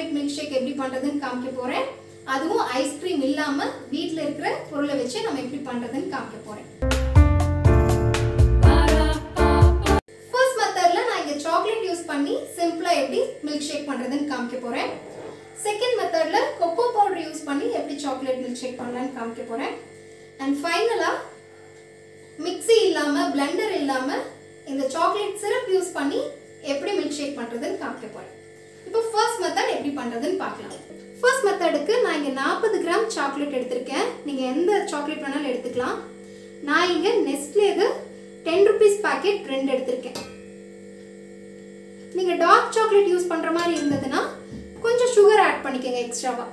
Chocolate milk shake எப்படி பண்றதுன்னு காமிக்க போறேன் அதுவும் ஐஸ்கிரீம் இல்லாம வீட்ல இருக்கிற பொருளை வச்சு நம்ம எப்படி பண்றதுன்னு காமிக்க போறேன் ஃபர்ஸ்ட் மெத்தட்ல நான் இங்க சாக்லேட் யூஸ் பண்ணி சிம்பிளா எப்படி மில்க் ஷேக் பண்றதுன்னு காமிக்க போறேன் செகண்ட் மெத்தட்ல கொக்கோ பவுடர் யூஸ் பண்ணி எப்படி சாக்லேட் மில்க் ஷேக் பண்ணலாம்னு காமிக்க போறேன் அண்ட் ஃபைனலா மிக்ஸி இல்லாம பிளெண்டர் இல்லாம இந்த சாக்லேட் சிரப் யூஸ் பண்ணி எப்படி மில்க் ஷேக் பண்றதுன்னு காமிக்க போறேன் இப்போ ஃபர்ஸ்ட் மெத்தட் எப்படி பண்றதுன்னு பார்க்கலாம் ஃபர்ஸ்ட் மெத்தடுக்கு நான் இங்க நாற்பது கிராம் சாக்லேட் எடுத்திருக்கேன் நீங்க எந்த சாக்லேட் வேணாலும் எடுத்துக்கலாம் நான் இங்க நெஸ்ட்லேது டென் ருபீஸ் பாக்கெட் ரெண்டு எடுத்திருக்கேன் நீங்க டார்க் சாக்லேட் யூஸ் பண்ற மாதிரி இருந்ததுன்னா கொஞ்சம் சுகர் ஆட் பண்ணிக்கோங்க எக்ஸ்ட்ராவா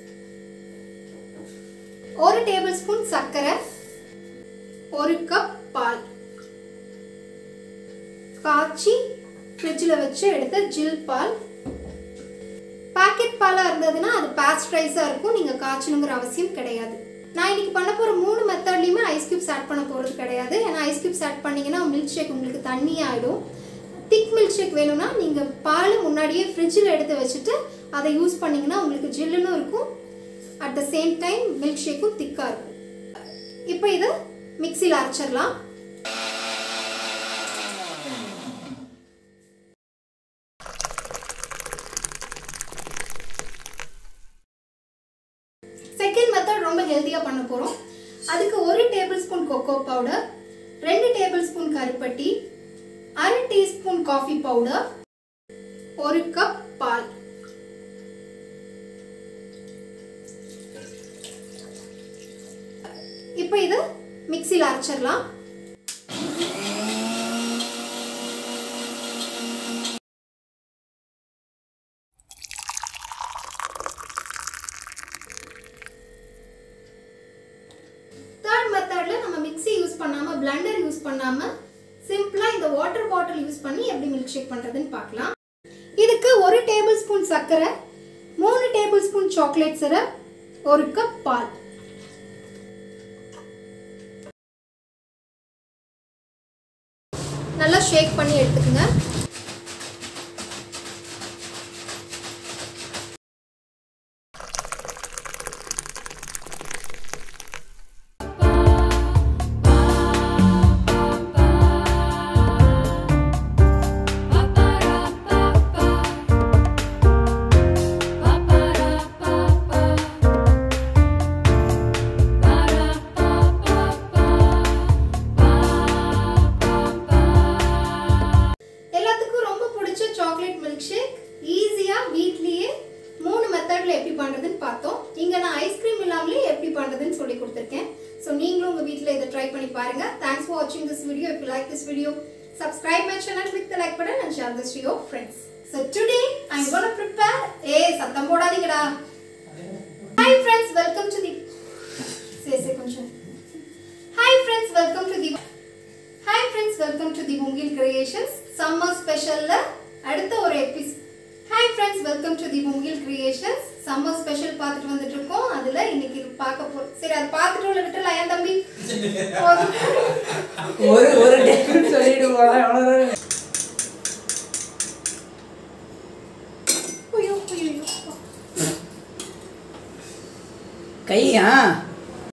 ஒரு டேபிள் ஸ்பூன் சர்க்கரை ஒரு கப் பால் காய்ச்சி ஃப்ரிட்ஜில் வச்சு எடுத்த ஜில் பால் பாக்கெட் பாலாக இருந்ததுன்னா அது பாஸ்டரைஸாக இருக்கும் நீங்கள் காய்ச்சணுங்கிற அவசியம் கிடையாது நான் இன்னைக்கு பண்ண போகிற மூணு மெத்தட்லையுமே ஐஸ் கியூப்ஸ் ஆட் பண்ண போகிறது கிடையாது ஏன்னா ஐஸ் கியூப்ஸ் ஆட் பண்ணீங்கன்னா மில்க் ஷேக் உங்களுக்கு தண்ணி ஆகிடும் திக் மில்க் ஷேக் வேணும்னா நீங்கள் பால் முன்னாடியே ஃப்ரிட்ஜில் எடுத்து வச்சுட்டு அதை யூஸ் பண்ணிங்கன்னா உங்களுக்கு ஜில்லுன்னு இருக்கும் அட் த சேம் டைம் மில்க் ஷேக்கும் திக்காக இருக்கும் இப்போ இதை மிக்சியில் அரைச்சிடலாம் செகண்ட் மெத்தட் ரொம்ப ஹெல்த்தியாக பண்ண போகிறோம் அதுக்கு ஒரு டேபிள் ஸ்பூன் கொக்கோ பவுடர் ரெண்டு டேபிள் ஸ்பூன் கருப்பட்டி அரை டீஸ்பூன் காஃபி பவுடர் ஒரு கப் பால் இப்போ இது மிக்சியில் அரைச்சிடலாம் தேர்ட் மெத்தட்ல நம்ம மிக்ஸி யூஸ் பண்ணாம பிளண்டர் யூஸ் பண்ணாம சிம்பிளா இந்த வாட்டர் பாட்டில் யூஸ் பண்ணி எப்படி மில்க் ஷேக் பண்றதுன்னு பார்க்கலாம் இதுக்கு ஒரு டேபிள் ஸ்பூன் சர்க்கரை மூணு டேபிள் ஸ்பூன் சாக்லேட் சிரப் ஒரு கப் பால் நல்லா ஷேக் பண்ணி எடுத்துக்கோங்க எல்லாத்துக்கும் ரொம்ப பிடிச்ச சாக்லேட் மில்க் ஷேக் ஈஸியா வீட்லயே மூணு மெத்தட்ல எப்படி பண்றதுன்னு பார்த்தோம் இங்க நான் ஐஸ்கிரீம் இல்லாமலே எப்படி பண்றதுன்னு சொல்லி கொடுத்துருக்கேன் ஸோ நீங்களும் உங்க வீட்ல இதை ட்ரை பண்ணி பாருங்க தேங்க்ஸ் ஃபார் வாட்சிங் this video if you like this video subscribe my channel click the like button and share this to your friends so today i'm going to prepare ஏய் சத்தம் போடாதீங்கடா hi friends welcome to the say say கொஞ்சம் hi friends welcome to the hi friends welcome to the Moongil Creations summer ஸ்பெஷல்ல அடுத்த ஒரு எபிஸ் hi friends welcome to the Moongil Creations summer special பார்த்துட்டு வந்துட்டு இருக்கோம் அதுல இன்னைக்கு இது பார்க்க போறோம் சரி அது பார்த்துட்டு உள்ள விட்டுலாம் ஏன் தம்பி போதும். ஒரு ஒரு டைம் சொல்லிடுவோம் அவ்வளோதான் ஐயோ, ஐயோ, ஐயோ. கையா